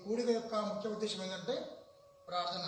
కూడిక యొక్క ముఖ్య ఉద్దేశం ఏంటంటే ప్రార్థన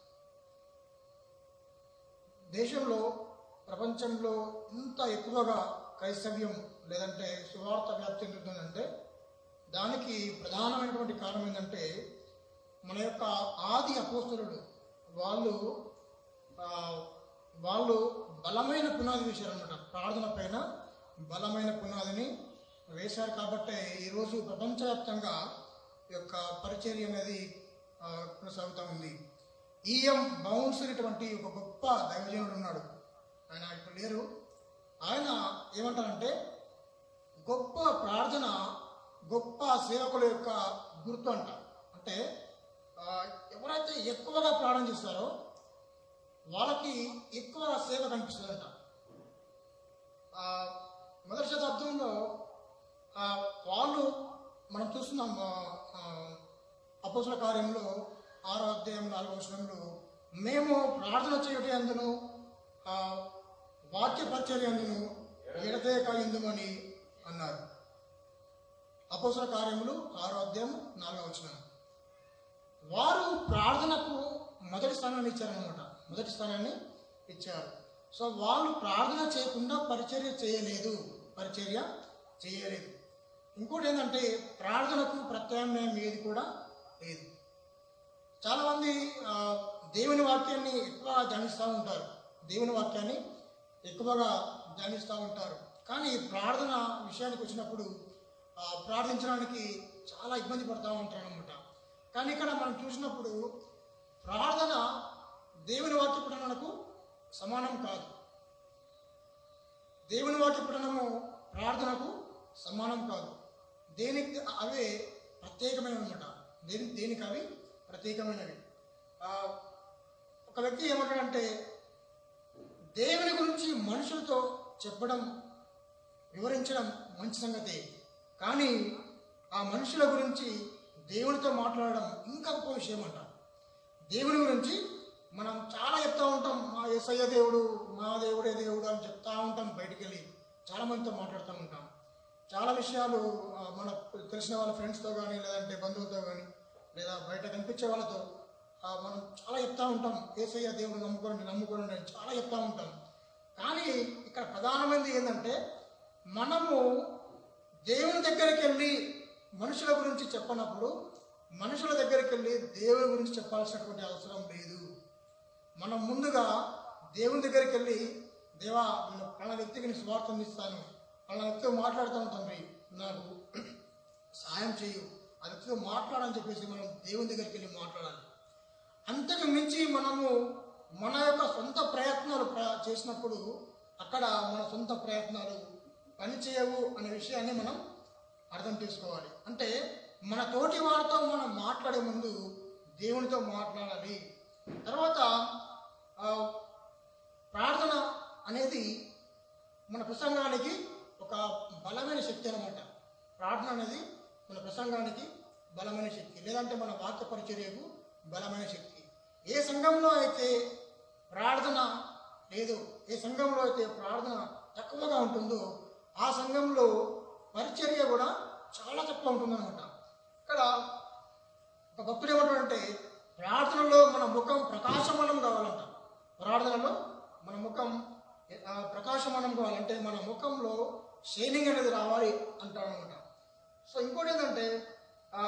దేశంలో ప్రపంచంలో ఇంత ఎక్కువగా క్రైస్తవ్యం లేదంటే సువార్త వ్యాప్తి చెందుతుందంటే దానికి ప్రధానమైనటువంటి కారణం ఏంటంటే మన యొక్క ఆది అపోస్తులుడు వాళ్ళు ఆ, వాళ్ళు బలమైన పునాది వేశారనమాట ప్రార్థన పైన బలమైన పునాదిని వేశారు కాబట్టి ఈరోజు ప్రపంచవ్యాప్తంగా ఈ యొక్క పరిచర్య అనేది ఆ, కొనసాగుతూ ఉంది ఈఎం బౌన్స్ అనేటువంటి ఒక గొప్ప దైవజనుడు ఉన్నాడు ఆయన ఇప్పుడు లేరు ఆయన ఏమంటారంటే గొప్ప ప్రార్థన గొప్ప సేవకుల యొక్క గుర్తు అంట అంటే ఆ, ఎవరైతే ఎక్కువగా ప్రార్థన చేస్తారో వాళ్ళకి ఎక్కువ సేవ కనిపిస్తుందంట ఆ, మొదటి శతాబ్దంలో ఆ, వాళ్ళు మనం చూస్తున్నాం అపోసల కార్యంలో ఆరో అధ్యాయం నాలుగో వచనంలో మేము ప్రార్థన చేయటం ఎందును ఆ, వాక్య పరిచర్య ఎందును ఎడతేక ఎందుమని అన్నారు అపోసల కార్యములు ఆరో అధ్యాయం నాలుగో వచనం వారు ప్రార్థనకు మొదటి స్థానాన్ని ఇచ్చారనమాట మొదటి స్థానాన్ని ఇచ్చారు సో వాళ్ళు ప్రార్థన చేయకుండా పరిచర్య చేయలేదు పరిచర్య చేయలేదు ఇంకోటి ఏంటంటే ప్రార్థనకు ప్రత్యామ్నాయం ఏది కూడా లేదు చాలామంది ఆ, దేవుని వాక్యాన్ని ఎక్కువ ధ్యానిస్తూ ఉంటారు దేవుని వాక్యాన్ని ఎక్కువగా ధ్యానిస్తూ ఉంటారు కానీ ప్రార్థన విషయానికి వచ్చినప్పుడు ఆ, ప్రార్థించడానికి చాలా ఇబ్బంది పడుతూ ఉంటారు అనమాట కానీ ఇక్కడ మనం చూసినప్పుడు ప్రార్థన దేవుని వాక్య పఠనకు సమానం కాదు దేవుని వాక్య పఠనము ప్రార్థనకు సమానం కాదు దేనికి అవే ప్రత్యేకమైనవి అనమాట దేని దేనికి అవి ప్రత్యేకమైనవి ఆ, ఒక వ్యక్తి ఏమంటాడంటే దేవుని గురించి మనుషులతో చెప్పడం వివరించడం మంచి సంగతే కానీ ఆ మనుషుల గురించి దేవునితో మాట్లాడడం ఇంకా గొప్ప విషయం అంట దేవుని గురించి మనం చాలా చెప్తా ఉంటాం మా ఏసయ్య దేవుడు మా దేవుడే దేవుడు అని చెప్తా ఉంటాం బయటికి వెళ్ళి చాలా మందితో మాట్లాడుతూ ఉంటాం చాలా విషయాలు ఆ, మన తెలిసిన వాళ్ళ ఫ్రెండ్స్తో కానీ లేదంటే బంధువులతో కానీ లేదా బయట కనిపించే వాళ్ళతో ఆ, మనం చాలా చెప్తా ఉంటాం ఏసయ్య దేవుడు నమ్ముకోండి నమ్ముకోండి అని చాలా చెప్తా ఉంటాం కానీ ఇక్కడ ప్రధానమైనది ఏంటంటే మనము దేవుని దగ్గరికి వెళ్ళి మనుషుల గురించి చెప్పనప్పుడు మనుషుల దగ్గరికి వెళ్ళి దేవుని గురించి చెప్పాల్సినటువంటి అవసరం లేదు మనం ముందుగా దేవుని దగ్గరికి వెళ్ళి దేవా నేను పలానా వ్యక్తికి నేను స్వార్థం ఇస్తాను పలానా వ్యక్తితో మాట్లాడుతాను తండ్రి నాకు సాయం చేయు ఆ వ్యక్తితో మాట్లాడని చెప్పేసి మనం దేవుని దగ్గరికి వెళ్ళి మాట్లాడాలి అంతకు మించి మనము మన యొక్క సొంత ప్రయత్నాలు ప్ర- చేసినప్పుడు అక్కడ మన సొంత ప్రయత్నాలు పనిచేయవు అనే విషయాన్ని మనం అర్థం చేసుకోవాలి అంటే మన తోటి వారితో మనం మాట్లాడే ముందు దేవునితో మాట్లాడాలి తర్వాత ఆ, ప్రార్థన అనేది మన ప్రసంగానికి ఒక బలమైన శక్తి అనమాట ప్రార్థన అనేది మన ప్రసంగానికి బలమైన శక్తి లేదంటే మన వాక్య పరిచర్యకు బలమైన శక్తి ఏ సంఘంలో అయితే ప్రార్థన లేదు ఏ సంఘంలో అయితే ప్రార్థన తక్కువగా ఉంటుందో ఆ సంఘంలో పరిచర్య కూడా చాలా తక్కువ ఉంటుందన్నమాట ఇక్కడ ఒక భక్తుడు ఏమంటాడంటే ప్రార్థనలో మన ముఖం ప్రకాశమానం కావాలంట ప్రార్థనలో మన ముఖం ఆ, ప్రకాశమానం కావాలంటే మన ముఖంలో షైనింగ్ అనేది రావాలి అంటాడు అనమాట సో ఇంకోటి ఏంటంటే ఆ,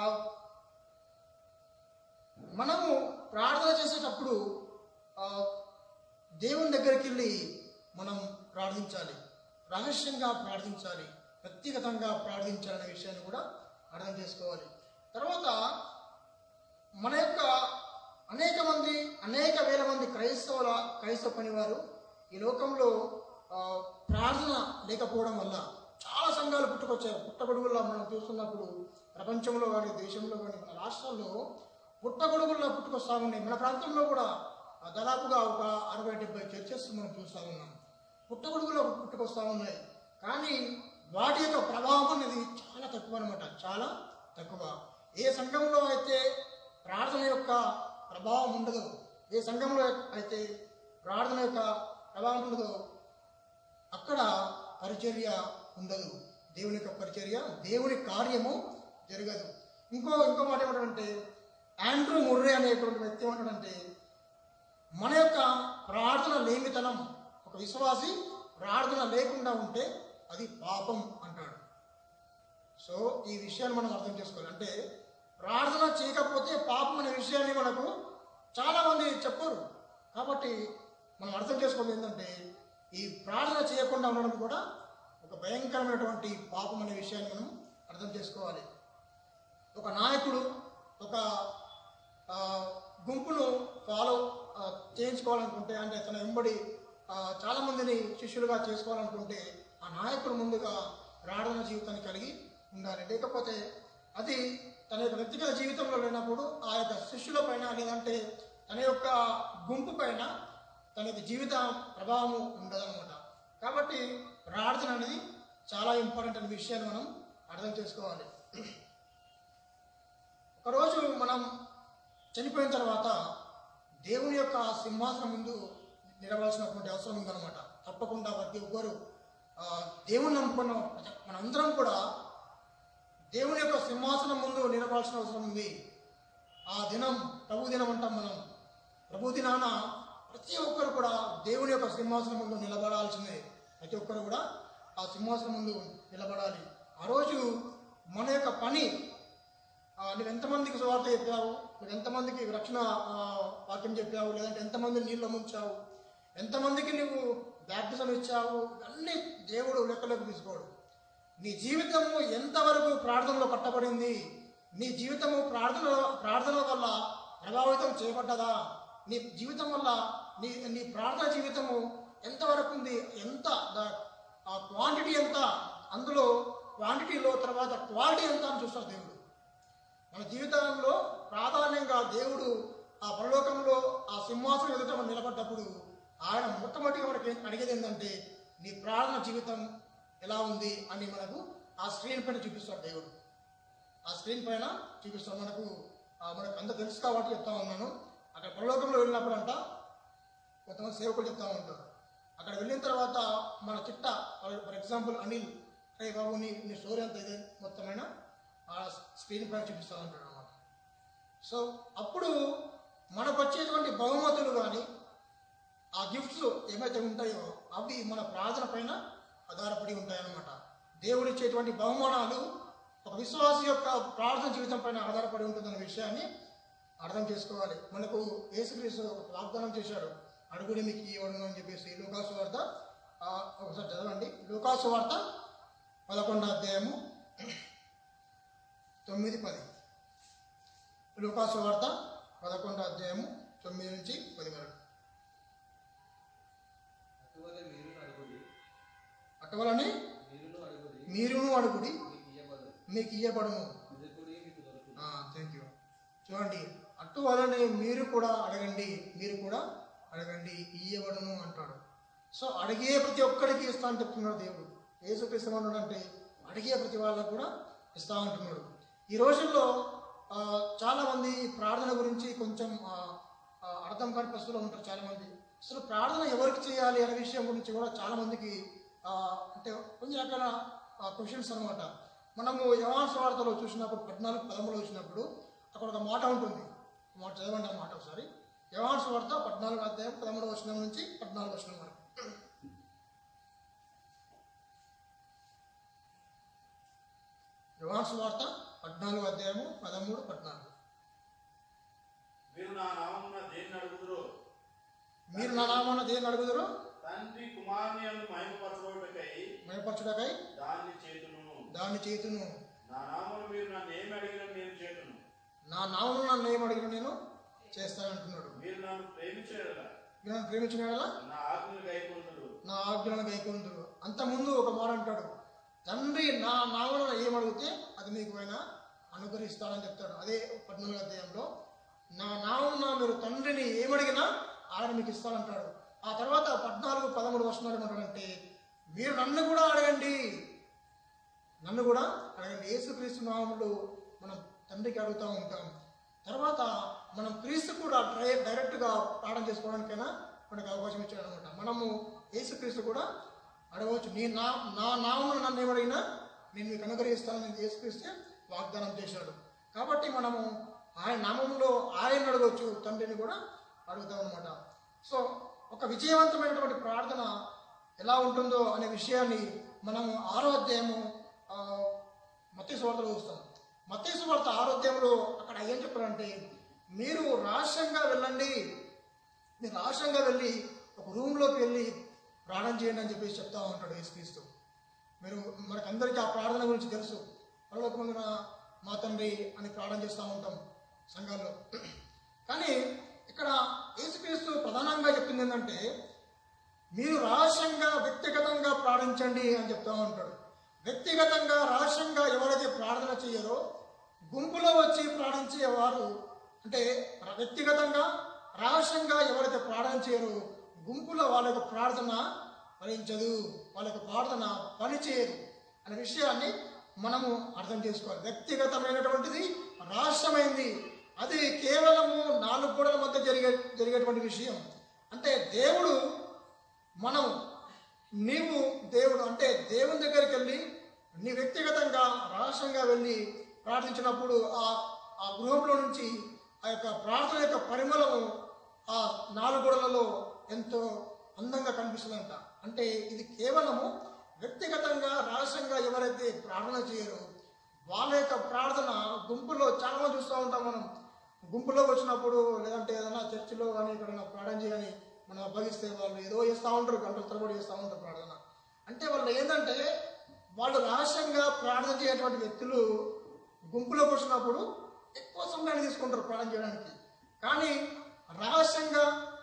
మనము ప్రార్థన చేసేటప్పుడు ఆ, దేవుని దగ్గరికి వెళ్ళి మనం ప్రార్థించాలి రహస్యంగా ప్రార్థించాలి వ్యక్తిగతంగా ప్రార్థించాలనే విషయాన్ని కూడా అర్థం చేసుకోవాలి తర్వాత మన యొక్క అనేక మంది అనేక వేల మంది క్రైస్తవుల క్రైస్తవ పనివారు ఈ లోకంలో ఆ, ప్రార్థన లేకపోవడం వల్ల చాలా సంఘాలు పుట్టుకొచ్చాయి పుట్టగొడుగుల్లో మనం చూస్తున్నప్పుడు ప్రపంచంలో కానీ దేశంలో కానీ మన రాష్ట్రాల్లో పుట్టగొడుగుల్లో పుట్టుకొస్తా ఉన్నాయి మన ప్రాంతంలో కూడా ఆ, దాదాపుగా ఒక అరవై డెబ్బై చర్చెస్ మనం చూస్తూ ఉన్నాం పుట్టగొడుగులో పుట్టుకొస్తా ఉన్నాయి కానీ వాటి యొక్క ప్రభావం అనేది చాలా తక్కువ అనమాట చాలా తక్కువ ఏ సంఘంలో అయితే ప్రార్థన యొక్క ప్రభావం ఉండదో ఏ సంఘంలో అయితే ప్రార్థన యొక్క ప్రభావం ఉండదో అక్కడ పరిచర్య ఉండదు దేవుని యొక్క పరిచర్య దేవుని కార్యము జరగదు ఇంకో ఇంకో మాట ఏమంటారంటే ఆండ్రూ ముర్రే అనేటువంటి వ్యక్తి ఏమంటాడంటే మన యొక్క ప్రార్థన లేమితనం ఒక విశ్వాసి ప్రార్థన లేకుండా ఉంటే అది పాపం అంటాడు సో ఈ విషయాన్ని మనం అర్థం చేసుకోవాలి అంటే ప్రార్థన చేయకపోతే పాపం అనే విషయాన్ని మనకు చాలా మంది చెప్పరు కాబట్టి మనం అర్థం చేసుకోవాలి ఏంటంటే ఈ ప్రార్థన చేయకుండా ఉండడం కూడా ఒక భయంకరమైనటువంటి పాపం అనే విషయాన్ని మనం అర్థం చేసుకోవాలి ఒక నాయకుడు ఒక ఆ, గుంపును ఫాలో ఆ, చేయించుకోవాలనుకుంటే అంటే తన వెంబడి ఆ, చాలా మందిని శిష్యులుగా చేసుకోవాలనుకుంటే ఆ నాయకుడు ముందుగా ప్రార్థన జీవితాన్ని కలిగి ఉండాలి లేకపోతే అది తన యొక్క వ్యక్తిగత జీవితంలో లేనప్పుడు ఆ యొక్క శిష్యుల పైన లేదంటే తన యొక్క గుంపు పైన తన యొక్క జీవిత ప్రభావం ఉండదన్నమాట కాబట్టి ప్రార్థన అనేది చాలా ఇంపార్టెంట్ అనే విషయాన్ని మనం అర్థం చేసుకోవాలి ఒకరోజు మనం చనిపోయిన తర్వాత దేవుని యొక్క సింహాసనం ముందు నిలవాల్సినటువంటి అవసరం ఉందన్నమాట తప్పకుండా ప్రతి ఒక్కరు ఆ, దేవుని నమ్ముకున్న మనందరం కూడా దేవుని యొక్క సింహాసనం ముందు నిలవాల్సిన అవసరం ఉంది ఆ దినం ప్రభు దినం అంటాం మనం ప్రభు దినాన ప్రతి ఒక్కరు కూడా దేవుని యొక్క సింహాసనం ముందు నిలబడాల్సిందే ప్రతి ఒక్కరు కూడా ఆ సింహాసనం ముందు నిలబడాలి ఆ రోజు మన యొక్క పని ఆ, నువ్వు ఎంతమందికి సువార్త చెప్పావు నువ్వు ఎంతమందికి రక్షణ ఆ, వాక్యం చెప్పావు లేదంటే ఎంతమంది నీళ్ళు ముంచావు ఎంతమందికి నువ్వు బ్యాప్టిజం ఇచ్చావు అన్ని దేవుడు లెక్కలోకి తీసుకోడు నీ జీవితము ఎంతవరకు ప్రార్థనలో కట్టబడింది నీ జీవితము ప్రార్థన ప్రార్థన వల్ల ప్రభావితం చేయబడ్డదా నీ జీవితం వల్ల నీ నీ ప్రార్థన జీవితము ఎంతవరకు ఉంది ఎంత ద- ఆ క్వాంటిటీ ఎంత అందులో క్వాంటిటీలో తర్వాత క్వాలిటీ ఎంత అని చూస్తాడు దేవుడు మన జీవితంలో ప్రాధాన్యంగా దేవుడు ఆ పరలోకంలో ఆ సింహాసనం ఎదుట మనం నిలబడ్డప్పుడు ఆయన మొట్టమొదటిగా మనకి అడిగేది ఏంటంటే నీ ప్రార్థన జీవితం ఎలా ఉంది అని మనకు ఆ స్క్రీన్ పైన చూపిస్తాడు దేవుడు ఆ స్క్రీన్ పైన చూపిస్తాడు మనకు ఆ మనకు అంత తెలుసు కాబట్టి చెప్తా ఉన్నాను అక్కడ పరలోకంలో వెళ్ళినప్పుడు అంట కొంతమంది సేవకులు చెప్తా ఉంటారు అక్కడ వెళ్ళిన తర్వాత మన చిట్ట ఫర్ ఎగ్జాంపుల్ అనిల్ రే బాబు నీ నీ స్టోరీ అంత ఇదే మొత్తమైన ఆ స్క్రీన్ పైన చూపిస్తూ ఉంటాడు అన్నమాట సో అప్పుడు మనకు వచ్చేటువంటి బహుమతులు కానీ ఆ గిఫ్ట్స్ ఏమైతే ఉంటాయో అవి మన ప్రార్థన పైన ఆధారపడి ఉంటాయన్నమాట దేవుడు ఇచ్చేటువంటి బహుమానాలు ఒక విశ్వాసి యొక్క ప్రార్థన జీవితం పైన ఆధారపడి ఉంటుందన్న విషయాన్ని అర్థం చేసుకోవాలి మనకు యేసుక్రీస్తు ఒక వాగ్దానం చేశాడు అడుగుడి మీకు ఇవ్వడం అని చెప్పేసి లూకాసు వార్త ఆ, ఒకసారి చదవండి లూకాసు వార్త పదకొండో అధ్యాయము తొమ్మిది పది లూకాసు వార్త పదకొండో అధ్యాయము తొమ్మిది నుంచి పది వరకు అటువలే మీరు అడుగుడి అటువలని మీరును అడుగుడి మీరును అడుగుడి మీకు ఇయ్యబడు మీకు ఇయ్యబడును వెతుకుడి మీకు దొరుకును థ్యాంక్ యూ చూడండి అటు వలనే మీరు కూడా అడగండి మీరు కూడా అడగండి ఇయ్యబడును అంటాడు సో అడిగే ప్రతి ఒక్కరికి ఇస్తా అని చెప్తున్నాడు దేవుడు యేసుక్రీస్తు ఏమన్నాడు అంటే అడిగే ప్రతి వాళ్ళకు కూడా ఇస్తా అంటున్నాడు ఈ రోజుల్లో ఆ, చాలా మంది ప్రార్థన గురించి కొంచెం ఆ, ఆ, అర్థం కాని పరిస్థితుల్లో ఉంటారు చాలా మంది అసలు ప్రార్థన ఎవరికి చేయాలి అనే విషయం గురించి కూడా చాలా మందికి ఆ, అంటే కొన్ని రకాల క్వశ్చన్స్ అనమాట మనము యవాన్ వార్తలో చూసినప్పుడు పద్నాలుగు పదమూడులో చూసినప్పుడు అక్కడ ఒక మాట ఉంటుంది మాట చదవండి ఆ మాట ఒకసారి యవాన్ వార్త పద్నాలుగు అధ్యాయం పదమూడవ వచనం నుంచి పద్నాలుగు వచనం వరకు యవాన్ వార్త పద్నాలుగు అధ్యాయము పదమూడు పద్నాలుగు మీరు నా నామమున దేన్ని అడుగుదురో మీరు నా నామాన దేని అడుగుదరు తండ్రి కుమారుని అందు మహిమపరచబడుటకై భయపరచుడకై దాన్ని చేతును దాన్ని చేతును నా నామమును మీరు నన్ను ఏమి అడిగినా నేను చేతును నా నామను నన్ను ఏం అడిగిన నేను చేస్తానంటున్నాడు మీరు నన్ను ప్రేమించేలా మీరు నన్ను ప్రేమించిన యెడల నా ఆజ్ఞలు గైకొందురు నా ఆజ్ఞలను గైకొందురు అంత ముందు ఒక మాట అంటాడు తండ్రి నా నామను ఏమడిగితే అది మీకు ఆయన అనుగ్రహిస్తానని చెప్తాడు అదే పద్నాలుగు అధ్యాయంలో నా నామన మీరు తండ్రిని ఏమడిగినా ఆయన మీకు ఇస్తానంటాడు ఆ తర్వాత పద్నాలుగు పదమూడు వర్షాలు ఏమంటాడంటే మీరు నన్ను కూడా అడగండి నన్ను కూడా అడగండి యేసుక్రీస్తు నామంలో మనం తండ్రికి అడుగుతూ ఉంటాం తర్వాత మనం క్రీస్తు కూడా ట్రై డైరెక్ట్గా ప్రార్థన చేసుకోవడానికైనా మనకు అవకాశం ఇచ్చాడు అనమాట మనము యేసుక్రీస్తు కూడా అడగవచ్చు నీ నా నా నామను నన్ను ఏమడిగినా నేను మీకు అనుగ్రహిస్తానని యేసుక్రీస్తే వాగ్దానం చేశాడు కాబట్టి మనము ఆయన నామంలో ఆయన అడగవచ్చు తండ్రిని కూడా అడుగుతాం అనమాట సో ఒక విజయవంతమైనటువంటి ప్రార్థన ఎలా ఉంటుందో అనే విషయాన్ని మనము ఆరో అధ్యాయము మత్తేసు వార్తలో చూస్తాం మత్తేసు వార్త ఆరోగ్యంలో అక్కడ ఏం చెప్పారంటే మీరు రహస్యంగా వెళ్ళండి మీరు రహస్యంగా వెళ్ళి ఒక రూమ్లోకి వెళ్ళి ప్రార్థన చేయండి అని చెప్పేసి చెప్తా ఉంటాడు యేసుక్రీస్తు మీరు మనకందరికీ ఆ ప్రార్థన గురించి తెలుసు పరలోక ముందున మా తండ్రి అని ప్రార్థన చేస్తూ ఉంటాం సంఘాల్లో కానీ ఇక్కడ యేసుక్రీస్తు ప్రధానంగా చెప్పింది ఏంటంటే మీరు రహస్యంగా వ్యక్తిగతంగా ప్రార్థించండి అని చెప్తా ఉంటాడు వ్యక్తిగతంగా రహస్యంగా ఎవరైతే ప్రార్థన చేయరో గుంపులో వచ్చి ప్రార్థించేవారు అంటే వ్యక్తిగతంగా రహస్యంగా ఎవరైతే ప్రార్థన చేయరో గుంపులో వాళ్ళ యొక్క ప్రార్థన ఫలించదు వాళ్ళ యొక్క ప్రార్థన పనిచేయదు అనే విషయాన్ని మనము అర్థం చేసుకోవాలి వ్యక్తిగతమైనటువంటిది రహస్యమైంది అది కేవలము నాలుగు గోడల మధ్య జరిగే జరిగేటువంటి విషయం అంటే దేవుడు మనం నీవు దేవుడు అంటే దేవుని దగ్గరికి వెళ్ళి నీ వ్యక్తిగతంగా రహస్యంగా వెళ్ళి ప్రార్థించినప్పుడు ఆ ఆ గృహంలో నుంచి ఆ యొక్క ప్రార్థన యొక్క పరిమళము ఆ నాలుగు గోడలలో ఎంతో అందంగా కనిపిస్తుందంట అంటే ఇది కేవలము వ్యక్తిగతంగా రహస్యంగా ఎవరైతే ప్రార్థన చేయరో వాళ్ళ యొక్క ప్రార్థన గుంపులో చాలా మంది చూస్తూ ఉంటాం మనం గుంపులో వచ్చినప్పుడు లేదంటే ఏదైనా చర్చిలో కానీ ఎక్కడైనా ప్రార్థన చేయని మనం అప్పగిస్తే వాళ్ళు ఏదో చేస్తూ ఉంటారు గంటల తరబడి చేస్తూ ఉంటారు ప్రార్థన అంటే వాళ్ళు ఏంటంటే వాళ్ళు రహస్యంగా ప్రార్థన చేయటువంటి వ్యక్తులు గుంపులోకి వచ్చినప్పుడు ఎక్కువ సమయాన్ని తీసుకుంటారు ప్రార్థన చేయడానికి కానీ రహస్యంగా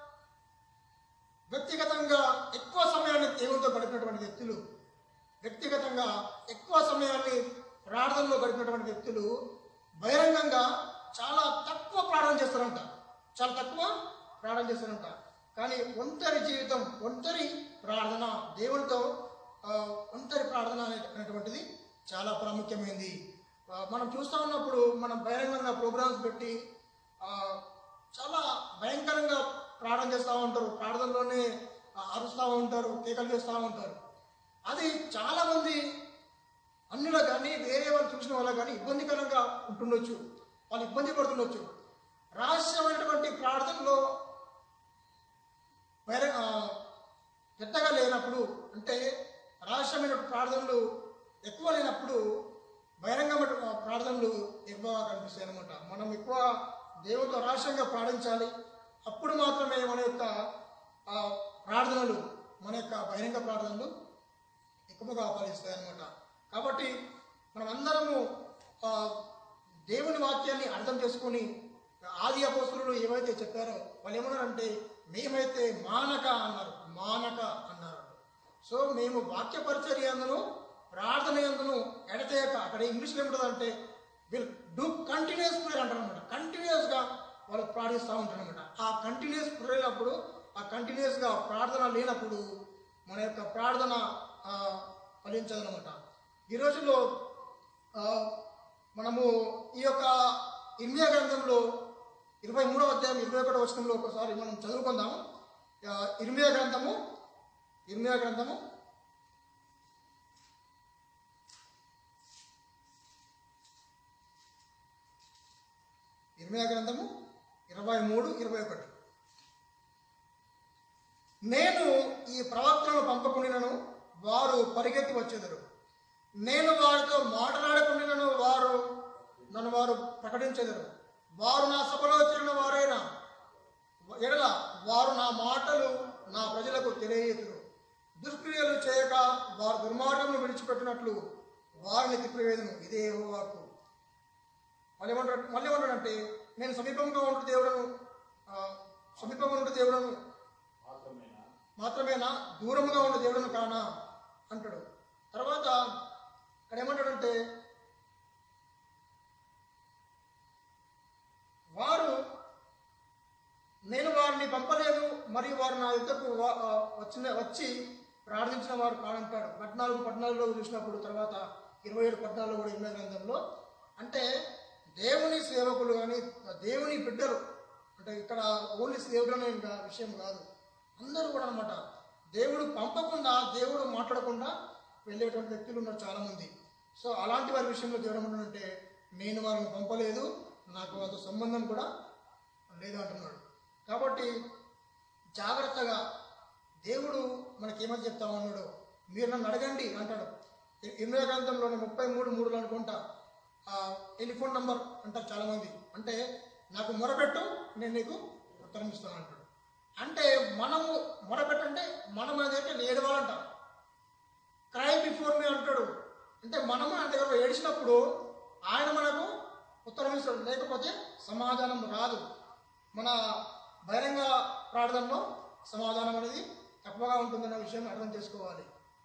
వ్యక్తిగతంగా ఎక్కువ సమయాన్ని దేవునితో గడిపినటువంటి వ్యక్తులు వ్యక్తిగతంగా ఎక్కువ సమయాన్ని ప్రార్థనలో గడిపినటువంటి వ్యక్తులు బహిరంగంగా చాలా తక్కువ ప్రార్థన చేస్తారంట చాలా తక్కువ ప్రార్థన చేస్తారంట కానీ ఒంటరి జీవితం ఒంటరి ప్రార్థన దేవునితో ఆ, ఒంటరి ప్రార్థన అనే- అనేటువంటిది చాలా ప్రాముఖ్యమైనది ఆ, మనం చూస్తూ ఉన్నప్పుడు మనం బహిరంగంగా ప్రోగ్రామ్స్ పెట్టి ఆ, చాలా భయంకరంగా ప్రార్థన చేస్తూ ఉంటారు ప్రార్థనలోనే ఆ, అరుస్తూ ఉంటారు కేకలు చేస్తూ ఉంటారు అది చాలా మంది అన్నిలో కానీ వేరే వాళ్ళు చూసిన వాళ్ళకి కానీ ఇబ్బందికరంగా ఉంటుండొచ్చు వాళ్ళు ఇబ్బంది పడుతుండొచ్చు రహస్యమైనటువంటి ప్రార్థనలో వేరే ఆ, పెద్దగా లేనప్పుడు అంటే రహస్యమైన ప్రార్థనలు ఎక్కువ లేనప్పుడు బహిరంగమైన ప్రార్థనలు ఎక్కువగా కనిపిస్తాయి అనమాట మనం ఎక్కువ దేవుడితో రహస్యంగా ప్రార్థించాలి అప్పుడు మాత్రమే మన యొక్క ఆ, ప్రార్థనలు మన యొక్క బహిరంగ ప్రార్థనలు ఎక్కువగా ఫలిస్తాయి అనమాట కాబట్టి మనం అందరము ఆ, దేవుని వాక్యాన్ని అర్థం చేసుకొని ఆది అపోస్తులు ఏవైతే చెప్పారో వాళ్ళు ఏమన్నారంటే మేమైతే మానక అన్నారు మానక అన్నారు సో మేము వాక్య పరిచర్య అందును ప్రార్థన ఎందును ఎడతేయక అక్కడ ఇంగ్లీష్లో ఏముంటుందంటే విల్ డూ కంటిన్యూస్ ప్రేయర్ అంటారు అనమాట కంటిన్యూస్గా వాళ్ళు ప్రార్థిస్తూ ఉంటారు అనమాట ఆ కంటిన్యూస్ ప్రేయర్ అప్పుడు ఆ కంటిన్యూస్గా ప్రార్థన లేనప్పుడు మన యొక్క ప్రార్థన ఆ, ఫలించదనమాట ఈ రోజుల్లో ఆ, మనము ఈ యొక్క ఇర్మియా గ్రంథంలో ఇరవై మూడవ అధ్యాయం ఇరవై ఒకటో వచనంలో ఒకసారి మనం చదువుకుందాము ఆ, ఇర్మియా గ్రంథము ఇర్మియా గ్రంథము ఇర్మియా గ్రంథము ఇరవై మూడు ఇరవై ఒకటి నేను ఈ ప్రవక్తలను పంపకుండినను వారు పరిగెత్తి వచ్చేదరు నేను వారితో మాట్లాడకుండినను వారు నన్ను వారు ప్రకటించెదరు వారు నా సభలో చేరిన వారైనా ఎడల వారు నా మాటలు నా ప్రజలకు తెలియజేతురు దుష్క్రియలు చేయక వారు దుర్మార్గమును విడిచిపెట్టినట్లు వారిని తిప్పివేదను ఇదే యెహోవాకు మళ్ళీ ఏమంటాడు మళ్ళీ ఏమంటాడంటే నేను సమీపంగా ఉంటూ దేవుడను ఆ, సమీపంగా ఉంటూ దేవుడను మాత్రమేనా మాత్రమేనా దూరముగా ఉన్న దేవుడను కానా అంటాడు తర్వాత ఇక్కడ ఏమంటాడంటే వారు నేను వారిని పంపలేదు మరియు వారు నా యుద్ధకు వా- ఆ, వచ్చిన వచ్చి ప్రార్థించిన వారు కాడంటాడు పద్నాలుగు పద్నాలుగులో చూసినప్పుడు తర్వాత ఇరవై ఏడు పద్నాలుగు కూడా ఇన్న గ్రంథంలో అంటే దేవుని సేవకులు కానీ దేవుని బిడ్డలు అంటే ఇక్కడ ఓన్లీ సేవకులు అనే ఇంకా విషయం కాదు అందరూ కూడా అనమాట దేవుడు పంపకుండా దేవుడు మాట్లాడకుండా వెళ్ళేటువంటి వ్యక్తులు ఉన్నారు చాలామంది సో అలాంటి వారి విషయంలో దేవుడు ఏమంటాడంటే నేను వారిని పంపలేదు నా నాకు అది సంబంధం కూడా లేదు అంటున్నాడు కాబట్టి జాగ్రత్తగా దేవుడు మనకి ఏమని చెప్తా ఉన్నాడు మీరు నన్ను అడగండి అంటాడు ఇరవై గ్రంథంలోని ముప్పై మూడు మూడులో అనుకుంటా ఆ టెలిఫోన్ నంబర్ అంటారు చాలామంది అంటే నాకు మొరపెట్టు నేను నీకు ఉత్తరం ఇస్తాను అంటాడు అంటే మనము మొరపెట్టంటే మనం అదైతే ఏడవాలంట క్రై బిఫోర్ మీ అంటాడు అంటే మనము ఆయన దగ్గర ఏడిచినప్పుడు ఆయన మనకు ఉత్తరం ఇస్తాడు లేకపోతే సమాధానం రాదు మన బహిరంగ ప్రార్థనలో సమాధానం అనేది తక్కువగా ఉంటుందన్న విషయం అర్థం చేసుకోవాలి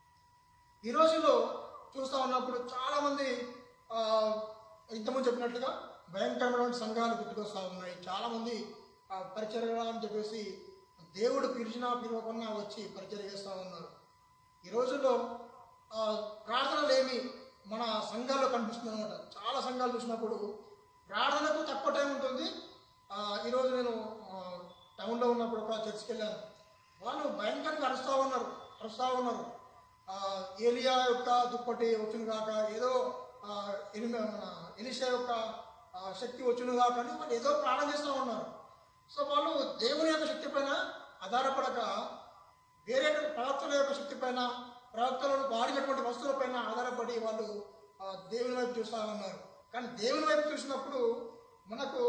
ఈ రోజుల్లో చూస్తూ ఉన్నప్పుడు చాలామంది ఆ, ఇంతకుముందు చెప్పినట్లుగా భయంకరమైన సంఘాలు గుర్తుకొస్తూ ఉన్నాయి చాలామంది ఆ, పరిచర్య అని చెప్పేసి దేవుడు పిలిచినా పిలవకుండా వచ్చి పరిచర్య చేస్తూ ఉన్నారు ఈ రోజుల్లో ఆ, ప్రార్థనలు ఏమి మన సంఘాల్లో కనిపిస్తుంది అనమాట చాలా సంఘాలు చూసినప్పుడు ప్రార్థనకు తక్కువ టైం ఉంటుంది ఆ, ఈరోజు నేను ఆ, టౌన్లో ఉన్నప్పుడు ఒక చర్చికి వెళ్ళాను వాళ్ళు భయంకరంగా అరుస్తూ ఉన్నారు అరుస్తూ ఉన్నారు ఆ, ఏలియా యొక్క దుప్పటి వచ్చును కాక ఏదో ఆ, ఎలిమ మన ఎలిషా యొక్క ఆ, శక్తి వచ్చును కాక అని వాళ్ళు ఏదో ప్రాణం చేస్తూ ఉన్నారు సో వాళ్ళు దేవుని యొక్క శక్తి పైన ఆధారపడక వేరే ప్రవక్తల యొక్క శక్తి పైన ప్రవక్తలను వాడినటువంటి వస్తువుల పైన ఆధారపడి వాళ్ళు ఆ, దేవుని వైపు చూస్తూ ఉన్నారు కానీ దేవుని వైపు చూసినప్పుడు మనకు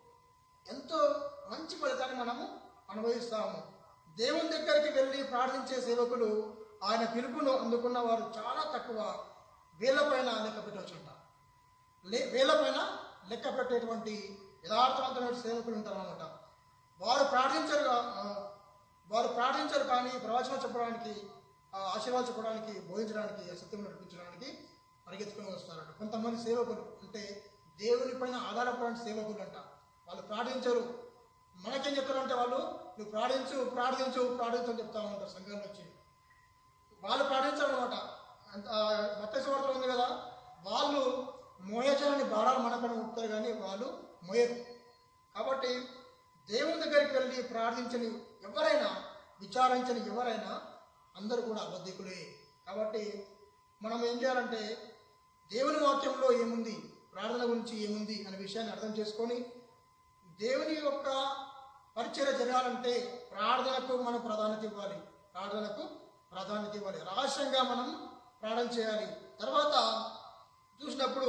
ఎంతో మంచి ఫలితాన్ని మనము అనుభవిస్తాము దేవుని దగ్గరికి వెళ్ళి ప్రార్థించే సేవకులు ఆయన పిలుపును అందుకున్న వారు చాలా తక్కువ వేలపైన లెక్క పెట్టవచ్చుంట లే వేలపైన లెక్క పెట్టేటువంటి యథార్థవంతమైన సేవకులు ఉంటారన్నమాట వారు ప్రార్థించరు కా- ఆ, వారు ప్రార్థించరు కానీ ప్రవచనం చెప్పడానికి ఆ, ఆశీర్వాదం చెప్పడానికి బోధించడానికి సత్యం నడిపించడానికి పరిగెత్తుకుని వస్తారట కొంతమంది సేవకులు అంటే దేవుని పైన ఆధారపడిన సేవకులు అంట వాళ్ళు ప్రార్థించరు మనకేం చెప్తారంటే వాళ్ళు నువ్వు ప్రార్థించు ప్రార్థించు ప్రార్థించు అని చెప్తా ఉంటారు సంఘంలో వచ్చి వాళ్ళు ప్రార్థించారు అనమాట మత్స్యవార్తలు ఉంది కదా వాళ్ళు మోయచాలని భారాలు మన పైన ఉంటారు కానీ వాళ్ళు మోయరు కాబట్టి దేవుని దగ్గరికి వెళ్ళి ప్రార్థించని ఎవరైనా విచారించని ఎవరైనా అందరూ కూడా అబద్ధికులే కాబట్టి మనం ఏం చేయాలంటే దేవుని వాక్యంలో ఏముంది ప్రార్థన గురించి ఏముంది అనే విషయాన్ని అర్థం చేసుకొని దేవుని యొక్క పరిచయ జరగాలంటే ప్రార్థనకు మనం ప్రాధాన్యత ఇవ్వాలి ప్రార్థనకు ప్రాధాన్యత ఇవ్వాలి రహస్యంగా మనం ప్రార్థన చేయాలి తర్వాత చూసినప్పుడు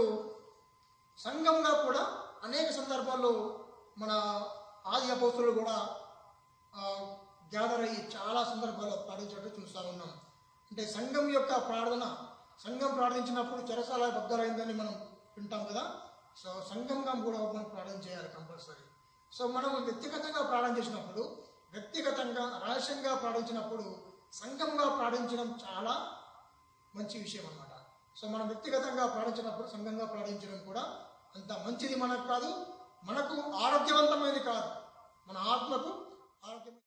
సంఘంగా కూడా అనేక సందర్భాల్లో మన ఆది అపోస్తులు కూడా గ్యాదర్ అయ్యి చాలా సందర్భాల్లో ప్రార్థించినట్టు చూస్తూ ఉన్నాం అంటే సంఘం యొక్క ప్రార్థన సంఘం ప్రార్థించినప్పుడు చెరసాల బద్దలైందని మనం వింటాం కదా సో సంఘంగా కూడా మనం ప్రార్థన చేయాలి కంపల్సరీ సో మనం వ్యక్తిగతంగా ప్రార్థన చేసినప్పుడు వ్యక్తిగతంగా రహస్యంగా ప్రార్థించినప్పుడు సంఘంగా ప్రార్థించడం చాలా మంచి విషయం అన్నమాట సో మనం వ్యక్తిగతంగా ప్రార్థించినప్పుడు సంఘంగా ప్రార్థించడం కూడా అంత మంచిది మనకు కాదు మనకు ఆరోగ్యవంతమైనది కాదు మన ఆత్మకు ఆరోగ్యం